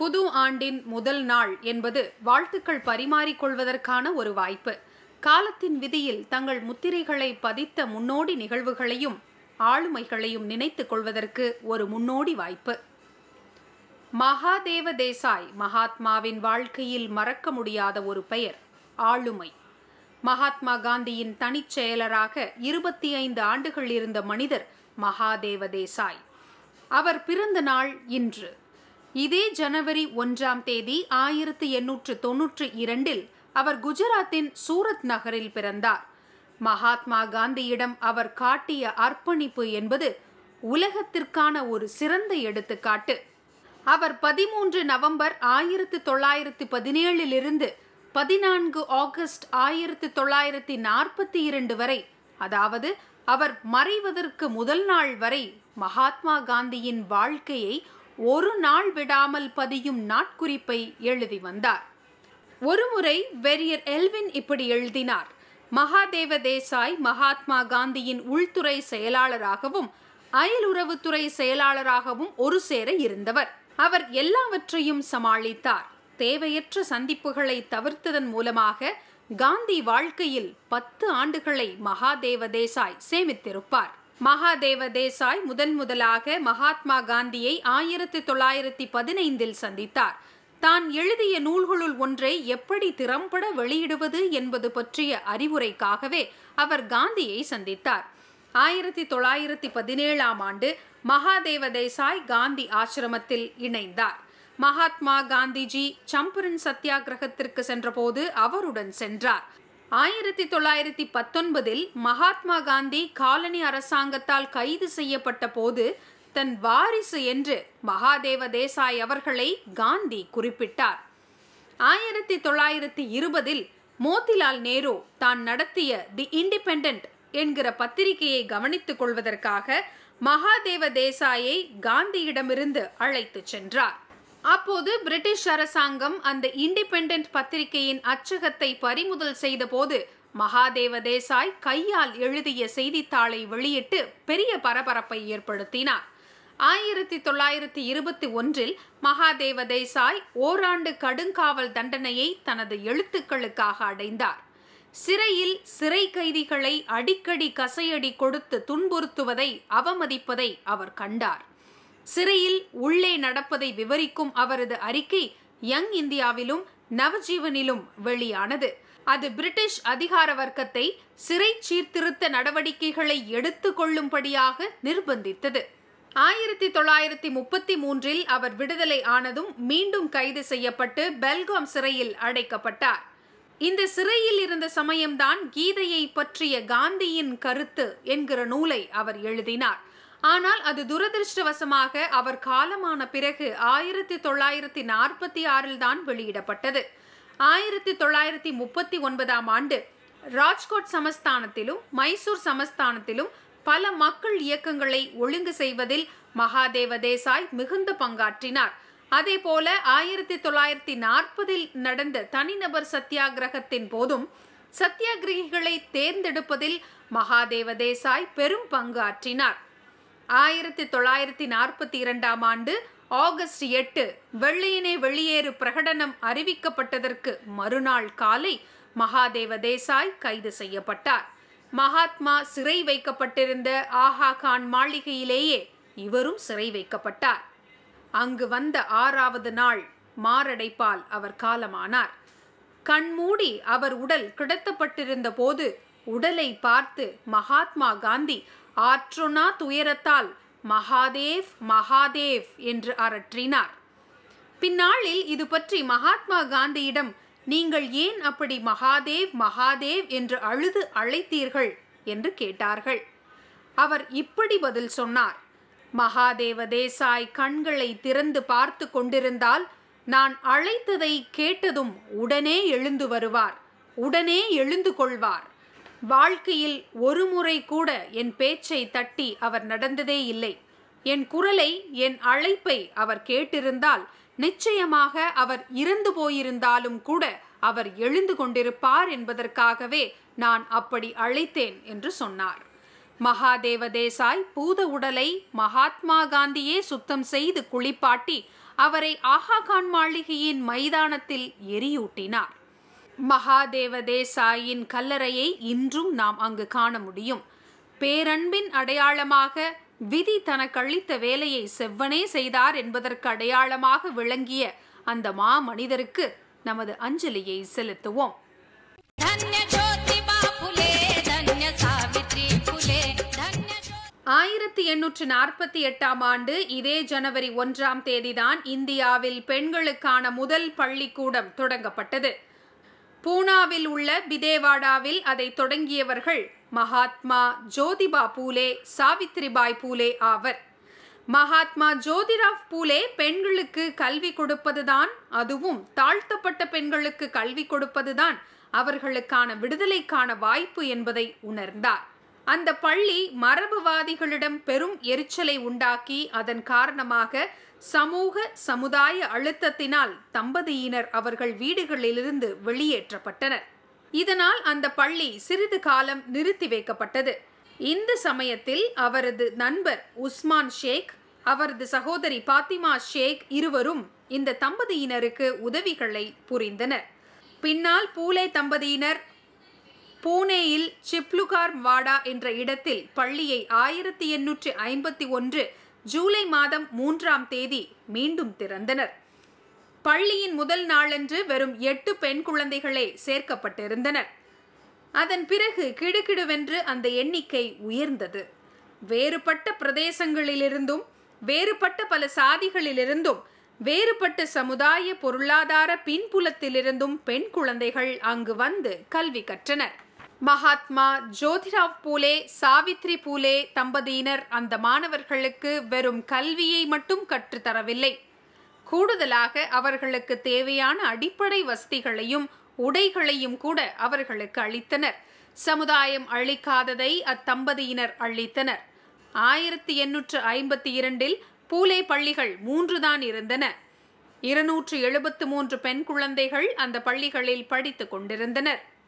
புது ஆண்டின் முதல் நாள் என்பது வாழ்த்துக்கள் பரிமாறிக்கொள்வதற்கான ஒரு வாய்ப்பு காலத்தின் விதியில் தங்கள் முத்திரைகளை பதித்த முன்னோடி நிகழ்வுகளையும் ஆளுமைகளையும் நினைத்துக் கொள்வதற்கு ஒரு முன்னோடி வாய்ப்பு மகாதேவ தேசாய் மகாத்மாவின் வாழ்க்கையில் மறக்க முடியாத ஒரு பெயர் ஆளுமை மகாத்மா காந்தியின் தனிச் செயலராக இருபத்தி ஐந்து ஆண்டுகள் இருந்த மனிதர் மகாதேவ தேசாய் அவர் பிறந்த நாள் இன்று இதே ஜனவரி ஒன்றாம் தேதி ஆயிரத்தி எண்ணூற்று தொன்னூற்றி இரண்டில் அவர் குஜராத்தின் சூரத் நகரில் பிறந்தார் மகாத்மா காந்தியிடம் அவர் காட்டிய அர்ப்பணிப்பு என்பது உலகத்திற்கான ஒரு சிறந்த எடுத்துக்காட்டு அவர் பதிமூன்று நவம்பர் ஆயிரத்தி தொள்ளாயிரத்தி பதினேழிலிருந்து பதினான்கு ஆகஸ்ட் ஆயிரத்தி தொள்ளாயிரத்தி நாற்பத்தி இரண்டு வரை அதாவது அவர் மறைவதற்கு முதல் நாள் வரை மகாத்மா காந்தியின் வாழ்க்கையை ஒரு நாள் விடாமல் பதியும் நாட்குறிப்பை எழுதி வந்தார் ஒருமுறை வெறியர் எல்வின் இப்படி எழுதினார் மகாதேவ தேசாய் மகாத்மா காந்தியின் உள்துறை செயலாளராகவும் அயலுறவுத்துறை செயலாளராகவும் ஒரு சேர இருந்தவர் அவர் எல்லாவற்றையும் சமாளித்தார் தேவையற்ற சந்திப்புகளை தவிர்த்ததன் மூலமாக காந்தி வாழ்க்கையில் பத்து ஆண்டுகளை மகாதேவ தேசாய் சேமித்திருப்பார் மகாதேவ தேசாய் முதன் முதலாக மகாத்மா காந்தியை ஆயிரத்தி தொள்ளாயிரத்தி பதினைந்தில் சந்தித்தார் தான் எழுதிய நூல்களுள் ஒன்றை எப்படி திறம்பட வெளியிடுவது என்பது பற்றிய அறிவுரைக்காகவே அவர் காந்தியை சந்தித்தார் ஆயிரத்தி தொள்ளாயிரத்தி பதினேழாம் ஆண்டு மகாதேவ தேசாய் காந்தி ஆசிரமத்தில் இணைந்தார் மகாத்மா காந்திஜி சம்பரன் சத்தியாகிரகத்திற்கு சென்றபோது அவருடன் சென்றார் ஆயிரத்தி தொள்ளாயிரத்தி பத்தொன்பதில் மகாத்மா காந்தி காலனி அரசாங்கத்தால் கைது செய்யப்பட்ட போது தன் வாரிசு என்று மகாதேவ தேசாய் அவர்களை காந்தி குறிப்பிட்டார் ஆயிரத்தி தொள்ளாயிரத்தி இருபதில் மோதிலால் நேரு தான் நடத்திய தி இண்டிபெண்டன்ட் என்கிற பத்திரிகையை கவனித்துக் கொள்வதற்காக மகாதேவ தேசாயை காந்தியிடமிருந்து அழைத்துச் சென்றார் அப்போது பிரிட்டிஷ் அரசாங்கம் அந்த இண்டிபெண்டன்ட் பத்திரிகையின் அச்சகத்தை பறிமுதல் செய்தபோது மகாதேவ தேசாய் கையால் எழுதிய செய்தித்தாளை வெளியிட்டு பெரிய பரபரப்பை ஏற்படுத்தினார் ஆயிரத்தி தொள்ளாயிரத்தி இருபத்தி ஒன்றில் மகாதேவ தேசாய் ஓராண்டு கடுங்காவல் தண்டனையை தனது எழுத்துக்களுக்காக அடைந்தார் சிறையில் சிறை கைதிகளை அடிக்கடி கசையடி கொடுத்து துன்புறுத்துவதை அவமதிப்பதை அவர் கண்டார் சிறையில் உள்ளே நடப்பதை விவரிக்கும் அவரது அறிக்கை யங் இந்தியாவிலும் நவஜீவனிலும் வெளியானது அது பிரிட்டிஷ் அதிகார வர்க்கத்தை சிறை சீர்திருத்த நடவடிக்கைகளை எடுத்து கொள்ளும்படியாக நிர்பந்தித்தது ஆயிரத்தி தொள்ளாயிரத்தி முப்பத்தி மூன்றில் அவர் விடுதலை ஆனதும் மீண்டும் கைது செய்யப்பட்டு பெல்காம் சிறையில் அடைக்கப்பட்டார் இந்த சிறையில் இருந்த சமயம்தான் கீதையை பற்றிய காந்தியின் கருத்து என்கிற நூலை அவர் எழுதினார் ஆனால் அது துரதிருஷ்டவசமாக அவர் காலமான பிறகு ஆயிரத்தி தொள்ளாயிரத்தி நாற்பத்தி ஆறில் தான் வெளியிடப்பட்டது ஆயிரத்தி தொள்ளாயிரத்தி முப்பத்தி ஒன்பதாம் ஆண்டு ராஜ்கோட் சமஸ்தானத்திலும் மைசூர் சமஸ்தானத்திலும் பல மக்கள் இயக்கங்களை ஒழுங்கு செய்வதில் மகாதேவ தேசாய் மிகுந்த பங்காற்றினார் அதே போல ஆயிரத்தி தொள்ளாயிரத்தி நாற்பதில் நடந்த தனிநபர் சத்தியாகிரகத்தின் போதும் சத்தியாகிரகிகளை தேர்ந்தெடுப்பதில் மகாதேவ தேசாய் பெரும் பங்கு ஆற்றினார் ஆயிரத்தி தொள்ளாயிரத்தி நாற்பத்தி இரண்டாம் ஆண்டு ஆகஸ்ட் எட்டு வெள்ளையனே வெளியேறு பிரகடனம் அறிவிக்கப்பட்டதற்கு மறுநாள் காலை மகாதேவ தேசாய் கைது செய்யப்பட்டார் மகாத்மா சிறை வைக்கப்பட்டிருந்த ஆஹா கான் மாளிகையிலேயே இவரும் சிறை வைக்கப்பட்டார் அங்கு வந்த ஆறாவது நாள் மாரடைப்பால் அவர் காலமானார் கண்மூடி அவர் உடல் கிடத்தப்பட்டிருந்த போது உடலை பார்த்து மகாத்மா காந்தி ஆற்றுனா துயரத்தால் மகாதேவ் மகாதேவ் என்று அரற்றினார் பின்னாளில் இது பற்றி மகாத்மா காந்தியிடம் நீங்கள் ஏன் அப்படி மகாதேவ் மகாதேவ் என்று அழுது அழைத்தீர்கள் என்று கேட்டார்கள் அவர் இப்படி பதில் சொன்னார் மகாதேவ தேசாய் கண்களை திறந்து பார்த்து கொண்டிருந்தால் நான் அழைத்ததை கேட்டதும் உடனே எழுந்து வருவார் உடனே எழுந்து கொள்வார் வாழ்க்கையில் ஒரு முறை கூட என் பேச்சை தட்டி அவர் நடந்ததே இல்லை என் குரலை என் அழைப்பை அவர் கேட்டிருந்தால் நிச்சயமாக அவர் இறந்து போயிருந்தாலும் கூட அவர் எழுந்து கொண்டிருப்பார் என்பதற்காகவே நான் அப்படி அழைத்தேன் என்று சொன்னார் மகாதேவ தேசாய் பூத உடலை மகாத்மா காந்தியே சுத்தம் செய்து குளிப்பாட்டி அவரை ஆகாகான் மாளிகையின் மைதானத்தில் எரியூட்டினார் மகாதேவ தேசாயின் கல்லறையை இன்றும் நாம் அங்கு காண முடியும் பேரன்பின் அடையாளமாக விதி தனக்களித்த வேலையை செவ்வனே செய்தார் என்பதற்கு அடையாளமாக விளங்கிய அந்த மா மனிதருக்கு நமது அஞ்சலியை செலுத்துவோம் धन्य ज्योतिबा फुले धन्य सावित्री फुले धन्य ज्यो- ஆயிரத்தி எண்ணூற்று நாற்பத்தி எட்டாம் ஆண்டு இதே ஜனவரி ஒன்றாம் தேதிதான் இந்தியாவில் பெண்களுக்கான முதல் பள்ளிக்கூடம் தொடங்கப்பட்டது பூனாவில் உள்ள பிதேவாடாவில் அதை தொடங்கியவர்கள் மகாத்மா ஜோதிபா பூலே சாவித்ரிபாய் பூலே ஆவர் மகாத்மா ஜோதிராவ் பூலே பெண்களுக்கு கல்வி கொடுப்பதுதான் அதுவும் தாழ்த்தப்பட்ட பெண்களுக்கு கல்வி கொடுப்பதுதான் அவர்களுக்கான விடுதலைக்கான வாய்ப்பு என்பதை உணர்ந்தார் அந்த பள்ளி மரபுவாதிகளிடம் பெரும் எரிச்சலை உண்டாக்கி அதன் காரணமாக சமூக சமுதாய அழுத்தத்தினால் தம்பதியினர் அவர்கள் வீடுகளிலிருந்து வெளியேற்றப்பட்டனர் இதனால் அந்த பள்ளி சிறிது காலம் நிறுத்தி வைக்கப்பட்டது இந்த சமயத்தில் அவரது நண்பர் உஸ்மான் ஷேக் அவரது சகோதரி பாத்திமா ஷேக் இருவரும் இந்த தம்பதியினருக்கு உதவிகளை புரிந்தனர் பின்னால் பூலே தம்பதியினர் பூனேயில் சிப்லுகார் வாடா என்ற இடத்தில் பள்ளியை ஆயிரத்தி எண்ணூற்றி ஐம்பத்தி ஒன்று ஜூலை மாதம் மூன்றாம் தேதி மீண்டும் திறந்தனர் பள்ளியின் முதல் நாளன்று வெறும் எட்டு பெண் குழந்தைகளே சேர்க்கப்பட்டிருந்தனர் அதன் பிறகு கிடுகிடுவென்று அந்த எண்ணிக்கை உயர்ந்தது வேறுபட்ட பிரதேசங்களிலிருந்தும் வேறுபட்ட பல சாதிகளிலிருந்தும் வேறுபட்ட சமுதாய பொருளாதார பின்புலத்திலிருந்தும் பெண் குழந்தைகள் அங்கு வந்து கல்வி கற்றனர் மகாத்மா ஜோதிராவ் பூலே சாவித்ரி பூலே தம்பதியினர் அந்த மாணவர்களுக்கு வெறும் கல்வியை மட்டும் கற்றுத்தரவில்லை கூடுதலாக அவர்களுக்கு தேவையான அடிப்படை வசதிகளையும் உடைகளையும் கூட அவர்களுக்கு அளித்தனர் சமுதாயம் அளிக்காததை அத்தம்பதியினர் அளித்தனர் ஆயிரத்தி எண்ணூற்று ஐம்பத்தி இரண்டில் பூலே பள்ளிகள் மூன்றுதான் இருந்தன இருநூற்று எழுபத்து மூன்று பெண் குழந்தைகள் அந்த பள்ளிகளில் படித்துக் கொண்டிருந்தனர்